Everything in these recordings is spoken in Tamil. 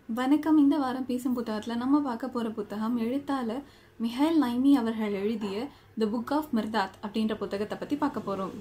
வணக்கம் இந்த வாரம் பேசும் புத்தகத்தில் நம்ம பார்க்க போகிற புத்தகம் எழுத்தாளர் மிஹைல் நைமி அவர்கள் எழுதிய த புக் ஆஃப் மிர்தாத் அப்படின்ற புத்தகத்தை பற்றி பார்க்க போகிறோம்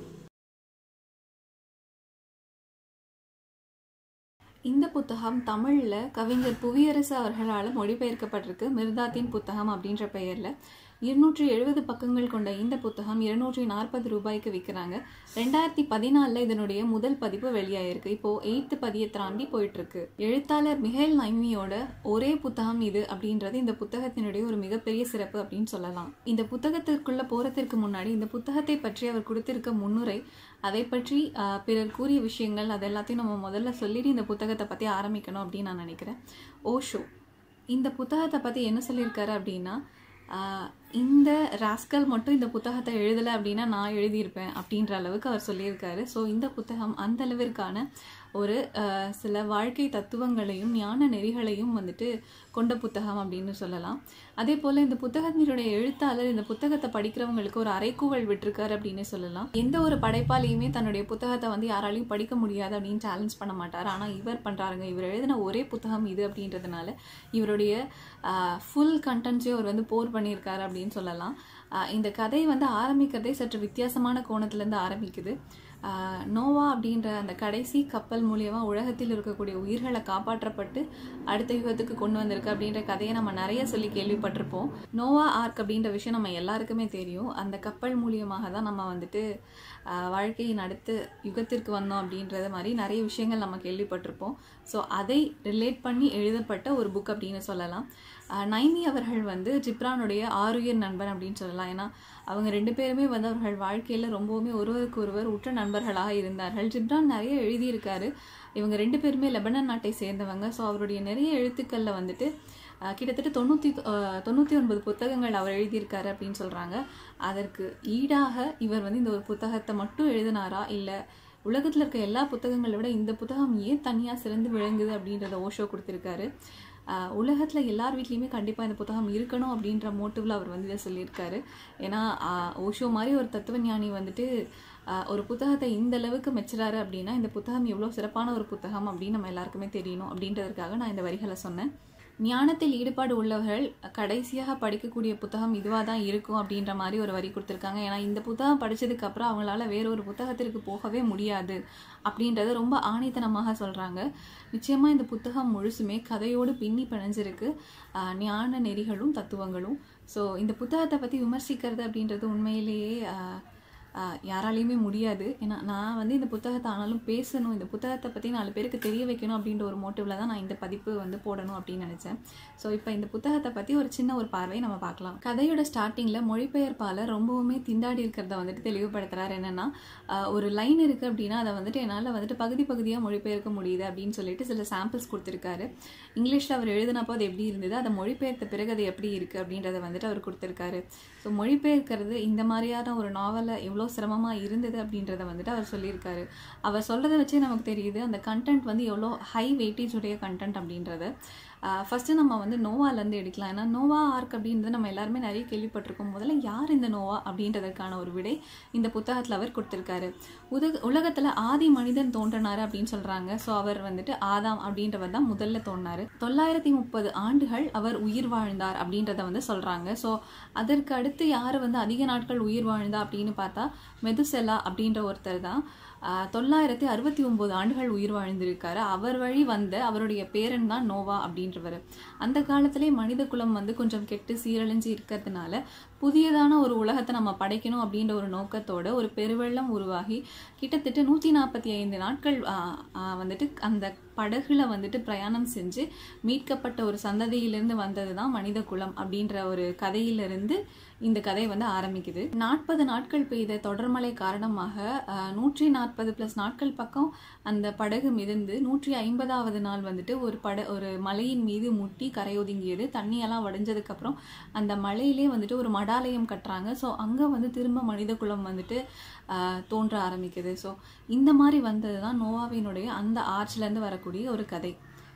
இந்த புத்தகம் தமிழில் கவிஞர் புவியரசு அவர்களால் மொழிபெயர்க்கப்பட்டிருக்கு மிர்தாத்தின் புத்தகம் அப்படின்ற பெயரில் இருநூற்றி எழுபது பக்கங்கள் கொண்ட இந்த புத்தகம் இருநூற்றி நாற்பது ரூபாய்க்கு விற்கிறாங்க ரெண்டாயிரத்தி பதினாலில் இதனுடைய முதல் பதிப்பு வெளியாயிருக்கு இப்போ எயித்து பதியை தாண்டி போயிட்டு இருக்கு எழுத்தாளர் மிஹேல் நைமியோட ஒரே புத்தகம் இது அப்படின்றது இந்த புத்தகத்தினுடைய ஒரு மிகப்பெரிய சிறப்பு அப்படின்னு சொல்லலாம் இந்த புத்தகத்திற்குள்ள போறதற்கு முன்னாடி இந்த புத்தகத்தை பற்றி அவர் கொடுத்திருக்க முன்னுரை அதை பற்றி ஆஹ், பிறர் கூறிய விஷயங்கள் அது எல்லாத்தையும் நம்ம முதல்ல சொல்லிட்டு இந்த புத்தகத்தை பற்றி ஆரம்பிக்கணும் அப்படின்னு நான் நினைக்கிறேன் ஓஷோ இந்த புத்தகத்தை பற்றி என்ன சொல்லியிருக்காரு அப்படின்னா ஆஹ், இந்த ராஸ்கல் மட்டும் இந்த புத்தகத்தை எழுதலை அப்படின்னா நான் எழுதியிருப்பேன் அப்படின்ற அளவுக்கு அவர் சொல்லியிருக்காரு ஸோ இந்த புத்தகம் அந்த அளவிற்கான ஒரு ஆஹ், சில வாழ்க்கை தத்துவங்களையும் ஞான நெறிகளையும் வந்துட்டு கொண்ட புத்தகம் அப்படின்னு சொல்லலாம் அதே போல் இந்த புத்தகத்தினுடைய எழுத்தாளர் இந்த புத்தகத்தை படிக்கிறவங்களுக்கு ஒரு அறைக்கூவல் விட்டிருக்காரு அப்படின்னு சொல்லலாம் எந்த ஒரு படைப்பாளியுமே தன்னுடைய புத்தகத்தை வந்து யாராலையும் படிக்க முடியாது அப்படின்னு சேலஞ்ச் பண்ண மாட்டார் ஆனால் இவர் பண்ணுறாருங்க இவர் எழுதின ஒரே புத்தகம் இது அப்படின்றதுனால இவருடைய ஃபுல் கண்டென்ட்ஸையும் அவர் வந்து போர் பண்ணியிருக்காரு அப்படின்னு சொல்லலாம் ஆஹ் இந்த கதை வந்து ஆரம்பிக்கிறதே சற்று வித்தியாசமான கோணத்துலேருந்து ஆரம்பிக்குது ஆஹ் நோவா அப்படின்ற அந்த கடைசி கப்பல் மூலியமா உலகத்தில் இருக்கக்கூடிய உயிர்களை காப்பாற்றப்பட்டு அடுத்த யுகத்துக்கு கொண்டு வந்திருக்கு அப்படின்ற கதையை நம்ம நிறைய சொல்லி கேள்விப்பட்டிருப்போம் நோவா ஆர்க் அப்படின்ற விஷயம் நம்ம எல்லாருக்குமே தெரியும் அந்த கப்பல் மூலியமாக தான் நம்ம வந்துட்டு ஆஹ் வாழ்க்கையின் அடுத்த யுகத்திற்கு வந்தோம் அப்படின்றது மாதிரி நிறைய விஷயங்கள் நம்ம கேள்விப்பட்டிருப்போம் ஸோ அதை ரிலேட் பண்ணி எழுதப்பட்ட ஒரு புக் அப்படின்னு சொல்லலாம் ஆஹ் நைமி அவர்கள் வந்து ஜிப்ரானுடைய ஆருயிர் நண்பன் அப்படின்னு சொல்லலாம் ஏன்னா அவங்க ரெண்டு பேருமே வந்து அவர்கள் வாழ்க்கையில் ரொம்பவுமே ஒருவருக்கு ஒருவர் உற்ற நண்பர்களாக இருந்தார்கள் ஜிப்ரான் நிறைய எழுதியிருக்காரு இவங்க ரெண்டு பேருமே லெபனன் நாட்டை சேர்ந்தவங்க ஸோ அவருடைய நிறைய எழுத்துக்களில் வந்துட்டு ஆஹ் கிட்டத்தட்ட தொண்ணூற்றி தொண்ணூற்றி ஒன்பது புத்தகங்கள் அவர் எழுதியிருக்காரு அப்படின்னு சொல்கிறாங்க அதற்கு ஈடாக இவர் வந்து இந்த ஒரு புத்தகத்தை மட்டும் எழுதினாரா இல்லை உலகத்தில் இருக்க எல்லா புத்தகங்களை விட இந்த புத்தகம் ஏன் தனியாக சிறந்து விளங்குது அப்படின்றத ஓஷோ கொடுத்துருக்காரு ஆஹ் உலகத்துல எல்லார் வீட்லேயுமே கண்டிப்பாக இந்த புத்தகம் இருக்கணும் அப்படின்ற மோட்டிவ்ல அவர் வந்து இதை சொல்லியிருக்காரு ஏன்னா ஆஹ் ஓஷோ மாதிரி ஒரு தத்துவ ஞானி வந்துட்டு ஆஹ் ஒரு புத்தகத்தை இந்த அளவுக்கு மெச்சுறாரு அப்படின்னா இந்த புத்தகம் எவ்வளோ சிறப்பான ஒரு புத்தகம் அப்படின்னு நம்ம எல்லாருக்குமே தெரியணும் அப்படின்றதுக்காக நான் இந்த வரிகளை சொன்னேன் ஞானத்தில் ஈடுபாடு உள்ளவர்கள் கடைசியாக படிக்கக்கூடிய புத்தகம் இதுவாக தான் இருக்கும் அப்படின்ற மாதிரி ஒரு வரி கொடுத்துருக்காங்க ஏன்னா இந்த புத்தகம் படிச்சதுக்கு அப்புறம் அவங்களால வேற ஒரு புத்தகத்திற்கு போகவே முடியாது அப்படின்றத ரொம்ப ஆணித்தனமாக சொல்கிறாங்க நிச்சயமாக இந்த புத்தகம் முழுசுமே கதையோடு பின்னி பிணைஞ்சிருக்கு ஆஹ் ஞான நெறிகளும் தத்துவங்களும் ஸோ இந்த புத்தகத்தை பற்றி விமர்சிக்கிறது அப்படின்றது உண்மையிலேயே ஆஹ் ஆஹ் யாராலையுமே முடியாது ஏன்னா நான் வந்து இந்த புத்தகத்தை ஆனாலும் பேசணும் இந்த புத்தகத்தை பற்றி நாலு பேருக்கு தெரிய வைக்கணும் அப்படின்ற ஒரு மோட்டிவில் தான் நான் இந்த பதிப்பு வந்து போடணும் அப்படின்னு நினச்சேன் ஸோ இப்போ இந்த புத்தகத்தை பற்றி ஒரு சின்ன ஒரு பார்வை நம்ம பார்க்கலாம் கதையோட ஸ்டார்டிங்கில் மொழிபெயர்ப்பாளர் ரொம்பவுமே திண்டாடி இருக்கிறத வந்துட்டு தெளிவுபடுத்துறாரு என்னென்னா ஒரு லைன் இருக்குது அப்படின்னா அதை வந்துட்டு என்னால் வந்துட்டு பகுதி பகுதியாக மொழிபெயர்க்க முடியுது அப்படின்னு சொல்லிட்டு சில சாம்பிள்ஸ் கொடுத்துருக்காரு இங்கிலீஷில் அவர் எழுதினப்போ அது எப்படி இருந்தது அதை மொழிபெயர்த்த பிறகு அது எப்படி இருக்குது அப்படின்றத வந்துட்டு அவர் கொடுத்துருக்காரு ஸோ மொழிபெயர்க்கிறது இந்த மாதிரியான ஒரு நாவலை எவ்வளோ சிரமமாக இருந்தது அப்படின்றத வந்துட்டு அவர் சொல்லியிருக்காரு அவர் சொல்கிறத வச்சே நமக்கு தெரியுது அந்த கண்டென்ட் வந்து எவ்வளோ ஹை வெயிட்டேஜ் உடைய கண்டென்ட் அப்படின்றத ஃபஸ்ட்டு நம்ம வந்து நோவாலேருந்து எடுக்கலாம் ஏன்னா நோவா ஆர்க் அப்படின்றது நம்ம எல்லாருமே நிறைய கேள்விப்பட்டிருக்கோம் முதல்ல யார் இந்த நோவா அப்படின்றதற்கான ஒரு விடை இந்த புத்தகத்தில் அவர் கொடுத்துருக்காரு உலக உலகத்தில் ஆதி மனிதன் தோன்றினார் அப்படின்னு சொல்கிறாங்க ஸோ அவர் வந்துட்டு ஆதாம் அப்படின்றவர் தான் முதல்ல தோன்றினார் தொள்ளாயிரத்தி முப்பது ஆண்டுகள் அவர் உயிர் வாழ்ந்தார் அப்படின்றத வந்து சொல்கிறாங்க ஸோ அதற்கு அடுத்து யார் வந்து அதிக நாட்கள் உயிர் வாழ்ந்தா அப்படின்னு பார்த்தா மெதுசெலா அப்படின்ற ஒருத்தர் தான் ஆஹ், தொள்ளாயிரத்தி அறுபத்தி ஒம்பது ஆண்டுகள் உயிர் வாழ்ந்திருக்காரு அவர் வழி வந்த அவருடைய பேரன் தான் நோவா அப்படின்றவர் அந்த காலத்திலே மனித குலம் வந்து கொஞ்சம் கெட்டு சீரழிஞ்சு இருக்கிறதுனால புதியதான ஒரு உலகத்தை நம்ம படைக்கணும் அப்படின்ற ஒரு நோக்கத்தோட ஒரு பெருவெள்ளம் உருவாகி கிட்டத்தட்ட நூற்றி நாற்பத்தி ஐந்து நாட்கள் ஆஹ், ஆஹ், வந்துட்டு அந்த படகுல வந்துட்டு பிரயாணம் செஞ்சு மீட்கப்பட்ட ஒரு சந்ததியிலிருந்து வந்தது தான் மனித குலம் அப்படின்ற ஒரு கதையிலிருந்து இந்த கதை வந்து ஆரம்பிக்குது நாற்பது நாட்கள் பெய்த தொடர்மழை காரணமாக ஆஹ், நூற்றி நாற்பது ப்ளஸ் நாட்கள் பக்கம் அந்த படகு மிதந்து நூற்றி ஐம்பதாவது நாள் வந்துட்டு ஒரு பட ஒரு மலையின் மீது முட்டி கரையொதுங்கியது தண்ணியெல்லாம் வடிஞ்சதுக்கப்புறம் அந்த மலையிலே வந்துட்டு ஒரு மடாலயம் கட்டுறாங்க ஸோ அங்கே வந்து திரும்ப மனித குலம் வந்துட்டு ஆஹ், தோன்ற ஆரம்பிக்குது ஸோ இந்த மாதிரி வந்தது தான் நோவாவினுடைய அந்த ஆர்ச்லேருந்து வரக்கூடிய ஒரு கதை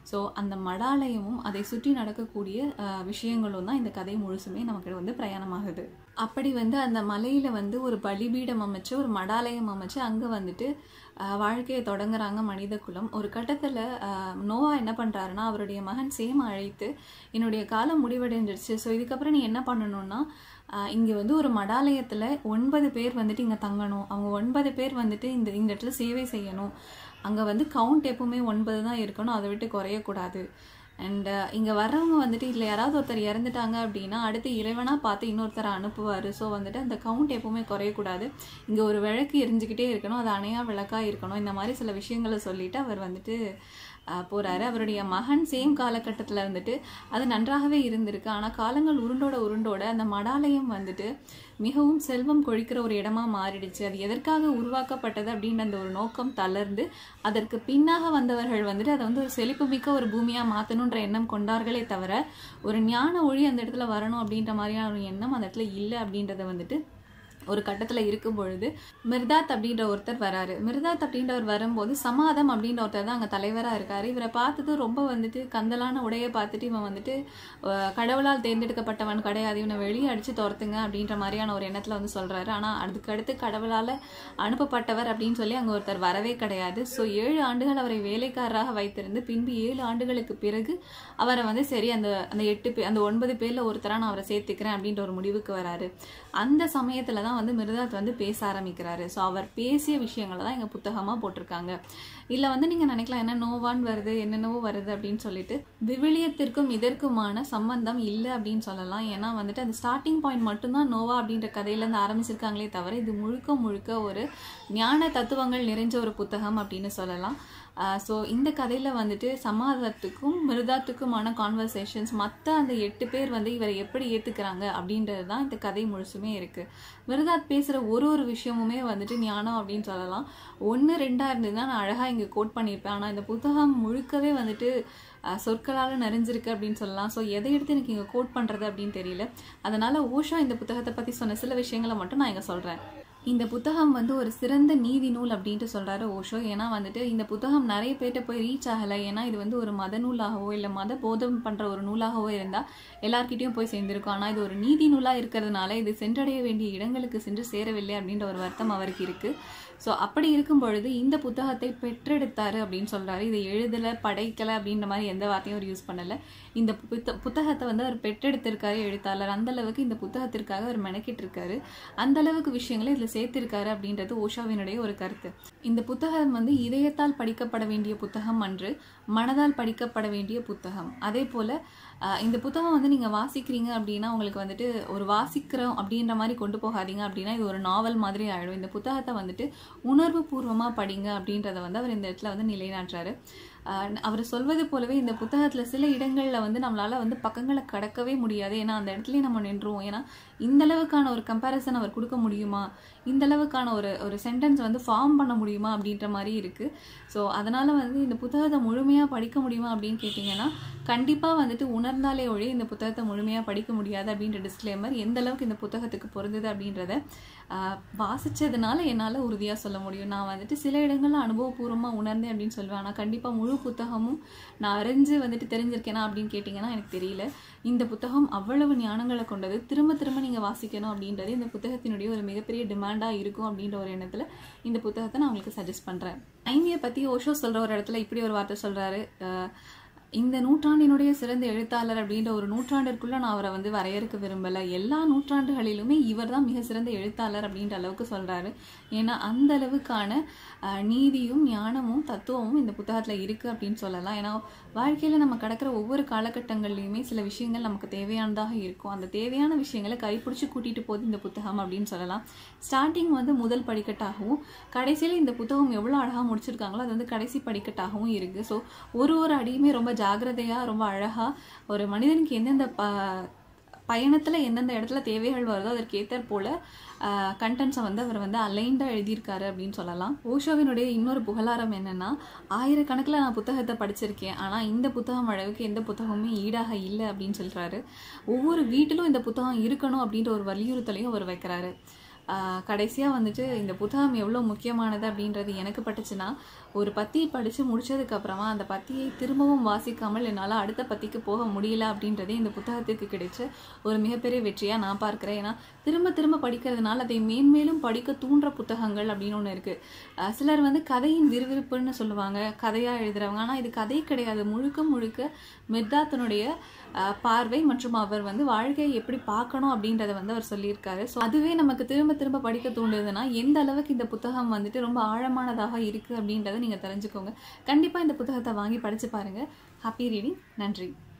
ஸோ அந்த மடாலயமும் அதை சுற்றி நடக்கக்கூடிய அஹ், விஷயங்களும் தான் இந்த கதை முழுசுமே நமக்கு வந்து பிரயாணமாகுது அப்படி வந்து அந்த மலையில வந்து ஒரு பலிபீடம் அமைச்சு ஒரு மடாலயம் அமைச்சு அங்க வந்துட்டு அஹ், வாழ்க்கையை தொடங்குறாங்க மனித குலம் ஒரு கட்டத்துல அஹ், நோவா என்ன பண்றாருன்னா அவருடைய மகன் சேம் அழைத்து என்னுடைய காலம் முடிவடைஞ்சிருச்சு ஸோ இதுக்கப்புறம் நீ என்ன பண்ணணும்னா அஹ், இங்க வந்து ஒரு மடாலயத்துல ஒன்பது பேர் வந்துட்டு இங்க தங்கணும் அவங்க ஒன்பது பேர் வந்துட்டு இந்த இந்த இடத்துல சேவை செய்யணும் அங்க வந்து கவுண்ட் எப்பவுமே ஒன்பது தான் இருக்கணும் அதை விட்டு குறையக்கூடாது அண்ட் இங்கே வர்றவங்க வந்துட்டு இதில் யாராவது ஒருத்தர் இறந்துட்டாங்க அப்படின்னா அடுத்து இறைவனாக பார்த்து இன்னொருத்தரை அனுப்புவார் ஸோ வந்துட்டு அந்த கவுண்ட் எப்பவுமே குறையக்கூடாது இங்கே ஒரு விளக்கு எரிஞ்சுக்கிட்டே இருக்கணும் அது அணையா விளக்காக இருக்கணும் இந்த மாதிரி சில விஷயங்களை சொல்லிட்டு அவர் வந்துட்டு அஹ், போறாரு அவருடைய மகன் சேம் காலகட்டத்தில் வந்துட்டு அது நன்றாகவே இருந்திருக்கு ஆனால் காலங்கள் உருண்டோட உருண்டோட அந்த மடாலயம் வந்துட்டு மிகவும் செல்வம் கொழிக்கிற ஒரு இடமா மாறிடுச்சு அது எதற்காக உருவாக்கப்பட்டது அப்படின்ற அந்த ஒரு நோக்கம் தளர்ந்து அதற்கு பின்னாக வந்தவர்கள் வந்துட்டு அதை வந்து ஒரு செழிப்புமிக்க ஒரு பூமியா மாத்தணுன்ற எண்ணம் கொண்டார்களே தவிர ஒரு ஞான ஒளி அந்த இடத்துல வரணும் அப்படின்ற மாதிரியான ஒரு எண்ணம் அந்த இடத்துல இல்லை அப்படின்றத வந்துட்டு ஒரு கட்டத்துல இருக்கும் பொழுது மிர்தாத் அப்படின்ற ஒருத்தர் வராரு மிர்தாத் அப்படின்றவர் வரும்போது சமாதம் அப்படின்ற ஒருத்தர் தான் அங்க தலைவரா இருக்காரு இவரை பார்த்தது ரொம்ப வந்துட்டு கந்தலான உடையை பார்த்துட்டு இவன் வந்துட்டு அஹ், கடவுளால் தேர்ந்தெடுக்கப்பட்டவன் கிடையாது இவனை வெளியே அடிச்சு துரத்துங்க அப்படின்ற மாதிரியான ஒரு எண்ணத்துல வந்து சொல்றாரு ஆனா அதுக்கடுத்து கடவுளால அனுப்பப்பட்டவர் அப்படின்னு சொல்லி அங்க ஒருத்தர் வரவே கிடையாது ஸோ ஏழு ஆண்டுகள் அவரை வேலைக்காரராக வைத்திருந்து பின்பு ஏழு ஆண்டுகளுக்கு பிறகு அவரை வந்து சரி அந்த அந்த எட்டு பே அந்த ஒன்பது பேர்ல ஒருத்தரா நான் அவரை சேர்த்துக்கிறேன் அப்படின்ற ஒரு முடிவுக்கு வராரு அந்த சமயத்துல தான் வந்து மிருதாத் வந்து பேச ஆரம்பிக்கிறாரு ஸோ அவர் பேசிய விஷயங்களை தான் எங்க புத்தகமா போட்டிருக்காங்க இல்ல வந்து நீங்க நினைக்கலாம் என்ன நோவான் வருது என்னென்னவோ வருது அப்படின்னு சொல்லிட்டு விவிலியத்திற்கும் இதற்குமான சம்பந்தம் இல்லை அப்படின்னு சொல்லலாம் ஏன்னா வந்துட்டு அந்த ஸ்டார்டிங் பாயிண்ட் மட்டும்தான் நோவா அப்படின்ற கதையில இருந்து ஆரம்பிச்சிருக்காங்களே தவிர இது முழுக்க முழுக்க ஒரு ஞான தத்துவங்கள் நிறைஞ்ச ஒரு புத்தகம் அப்படின்னு சொல்லலாம் ஸோ இந்த கதையில் வந்துட்டு சமாதத்துக்கும் மிருதாத்துக்குமான கான்வர்சேஷன்ஸ் மற்ற அந்த எட்டு பேர் வந்து இவரை எப்படி ஏற்றுக்கிறாங்க அப்படின்றது தான் இந்த கதை முழுசுமே இருக்குது மிருதாத் பேசுகிற ஒரு ஒரு விஷயமுமே வந்துட்டு ஞானம் அப்படின்னு சொல்லலாம் ஒன்று ரெண்டாக இருந்ததுன்னா நான் அழகாக இங்கே கோட் பண்ணியிருப்பேன் ஆனால் இந்த புத்தகம் முழுக்கவே வந்துட்டு அஹ், சொற்களால் நிறைஞ்சிருக்கு அப்படின்னு சொல்லலாம் ஸோ எதை எடுத்து எனக்கு இங்கே கோட் பண்ணுறது அப்படின்னு தெரியல அதனால் ஓஷா இந்த புத்தகத்தை பற்றி சொன்ன சில விஷயங்களை மட்டும் நான் இங்கே சொல்கிறேன் இந்த புத்தகம் வந்து ஒரு சிறந்த நீதி நூல் அப்படின்ட்டு சொல்றாரு ஓஷோ ஏன்னா வந்துட்டு இந்த புத்தகம் நிறைய பேர்கிட்ட போய் ரீச் ஆகலை ஏன்னா இது வந்து ஒரு மத நூலாகவோ இல்லை மத போதம் பண்ற ஒரு நூலாகவோ இருந்தால் எல்லார்கிட்டயும் போய் சேர்ந்திருக்கும் ஆனால் இது ஒரு நீதி நூலாக இருக்கிறதுனால இது சென்றடைய வேண்டிய இடங்களுக்கு சென்று சேரவில்லை அப்படின்ற ஒரு வருத்தம் அவருக்கு இருக்கு ஸோ அப்படி இருக்கும் பொழுது இந்த புத்தகத்தை பெற்றெடுத்தாரு அப்படின்னு சொல்றாரு இதை எழுதலை படைக்கலை அப்படின்ற மாதிரி எந்த வார்த்தையும் அவர் யூஸ் பண்ணலை இந்த புத்த புத்தகத்தை வந்து அவர் பெற்றெடுத்திருக்காரு எழுத்தாளர் அந்த அளவுக்கு இந்த புத்தகத்திற்காக அவர் மெனக்கிட்டு இருக்காரு அந்த அளவுக்கு விஷயங்களை இதில் சேர்த்திருக்காரு அப்படின்றது ஓஷாவினுடைய ஒரு கருத்து இந்த புத்தகம் வந்து இதயத்தால் படிக்கப்பட வேண்டிய புத்தகம் அன்று மனதால் படிக்கப்பட வேண்டிய புத்தகம் அதே போல ஆஹ், இந்த புத்தகம் வந்து நீங்க வாசிக்கிறீங்க அப்படின்னா உங்களுக்கு வந்துட்டு ஒரு வாசிக்கிறோம் அப்படின்ற மாதிரி கொண்டு போகாதீங்க அப்படின்னா இது ஒரு நாவல் மாதிரி ஆயிடும் இந்த புத்தகத்தை வந்துட்டு உணர்வு பூர்வமா படிங்க அப்படின்றத வந்து அவர் இந்த இடத்துல வந்து நிலைநாட்டுறாரு ஆஹ் அவர் சொல்வது போலவே இந்த புத்தகத்துல சில இடங்கள்ல வந்து நம்மளால வந்து பக்கங்களை கடக்கவே முடியாது ஏன்னா அந்த இடத்துலயே நம்ம நின்றுவோம் ஏன்னா இந்த அளவுக்கான ஒரு கம்பேரிசன் அவர் கொடுக்க முடியுமா இந்த அளவுக்கான ஒரு ஒரு சென்டென்ஸ் வந்து ஃபார்ம் பண்ண முடியுமா அப்படின்ற மாதிரி இருக்கு ஸோ அதனால வந்து இந்த புத்தகத்தை முழுமையா படிக்க முடியுமா அப்படின்னு கேட்டிங்கன்னா கண்டிப்பா வந்துட்டு உணர்ந்தாலே ஒழிய இந்த புத்தகத்தை முழுமையா படிக்க முடியாது அப்படின்ற டிஸ்க்ளைமர் எந்த அளவுக்கு இந்த புத்தகத்துக்கு பொருந்தது அப்படின்றத ஆஹ் வாசிச்சதுனால என்னால உறுதியா சொல்ல முடியும் நான் வந்துட்டு சில இடங்கள்ல அனுபவபூர்வமா உணர்ந்தேன் அப்படின்னு சொல்லுவேன் ஆனா கண்டிப்பா முழு புத்தகமும் நான் அறிஞ்சு வந்துட்டு தெரிஞ்சிருக்கேனா அப்படின்னு கேட்டிங்கன்னா எனக்கு தெரியல இந்த புத்தகம் அவ்வளவு ஞானங்களை கொண்டது திரும்ப திரும்ப நீங்க வாசிக்கணும் அப்படின்றது இந்த புத்தகத்தினுடைய ஒரு மிகப்பெரிய டிமாண்டா இருக்கும் அப்படின்ற ஒரு எண்ணத்துல இந்த புத்தகத்தை நான் உங்களுக்கு சஜஸ்ட் பண்றேன் ஐமியை பத்தி ஓஷோ சொல்ற ஒரு இடத்துல இப்படி ஒரு வார்த்தை சொல்றாரு அஹ் இந்த நூற்றாண்டினுடைய சிறந்த எழுத்தாளர் அப்படின்ற ஒரு நூற்றாண்டிற்குள்ள நான் அவரை வந்து வரையறுக்க விரும்பல எல்லா நூற்றாண்டுகளிலுமே இவர் தான் மிக சிறந்த எழுத்தாளர் அப்படின்ற அளவுக்கு சொல்றாரு ஏன்னா அந்த அளவுக்கான அஹ், நீதியும் ஞானமும் தத்துவமும் இந்த புத்தகத்துல இருக்கு அப்படின்னு சொல்லலாம் ஏன்னா வாழ்க்கையில நம்ம கடக்கிற ஒவ்வொரு காலகட்டங்கள்லையுமே சில விஷயங்கள் நமக்கு தேவையானதாக இருக்கும் அந்த தேவையான விஷயங்களை கைப்பிடிச்சு கூட்டிட்டு போகுது இந்த புத்தகம் அப்படின்னு சொல்லலாம் ஸ்டார்டிங் வந்து முதல் படிக்கட்டாகவும் கடைசியில் இந்த புத்தகம் எவ்வளோ அழகாக முடிச்சிருக்காங்களோ அது வந்து கடைசி படிக்கட்டாகவும் இருக்குது ஸோ ஒரு ஒரு அடியுமே ரொம்ப ஜாக்கிரதையாக ரொம்ப அழகாக ஒரு மனிதனுக்கு எந்தெந்த ப பயணத்தில் எந்தெந்த இடத்துல தேவைகள் வருதோ அதற்கு ஏற்றாற் போல கண்டென்ட்ஸை வந்து அவர் வந்து அலைண்டாக எழுதியிருக்காரு அப்படின்னு சொல்லலாம் ஓஷோவினுடைய இன்னொரு புகழாரம் என்னன்னா ஆயிரக்கணக்கில் நான் புத்தகத்தை படிச்சிருக்கேன் ஆனால் இந்த புத்தகம் அளவுக்கு எந்த புத்தகமுமே ஈடாக இல்லை அப்படின்னு சொல்றாரு ஒவ்வொரு வீட்டிலும் இந்த புத்தகம் இருக்கணும் அப்படின்ற ஒரு வலியுறுத்தலையும் அவர் வைக்கிறாரு கடைசியாக வந்துட்டு இந்த புத்தகம் எவ்வளோ முக்கியமானது அப்படின்றது எனக்கு பட்டுச்சுன்னா ஒரு பத்தி படித்து முடிச்சதுக்கப்புறமா அந்த பத்தியை திரும்பவும் வாசிக்காமல் என்னால் அடுத்த பத்திக்கு போக முடியல அப்படின்றதே இந்த புத்தகத்துக்கு கிடைச்ச ஒரு மிகப்பெரிய வெற்றியாக நான் பார்க்குறேன் ஏன்னா திரும்ப திரும்ப படிக்கிறதுனால அதை மேன்மேலும் படிக்க தூண்டுற புத்தகங்கள் அப்படின்னு ஒன்று இருக்குது சிலர் வந்து கதையின் விறுவிறுப்புன்னு சொல்லுவாங்க கதையாக எழுதுறவங்க ஆனால் இது கதை கிடையாது முழுக்க முழுக்க மிர்தாத்தனுடைய அஹ், பார்வை மற்றும் அவர் வந்து வாழ்க்கையை எப்படி பார்க்கணும் அப்படின்றத வந்து அவர் சொல்லியிருக்காரு ஸோ அதுவே நமக்கு திரும்ப திரும்ப படிக்க தூண்டுதுன்னா எந்த அளவுக்கு இந்த புத்தகம் வந்துட்டு ரொம்ப ஆழமானதாக இருக்குது அப்படின்றத நீங்கள் தெரிஞ்சுக்கோங்க கண்டிப்பாக இந்த புத்தகத்தை வாங்கி படித்து பாருங்கள் ஹாப்பி ரீடிங் நன்றி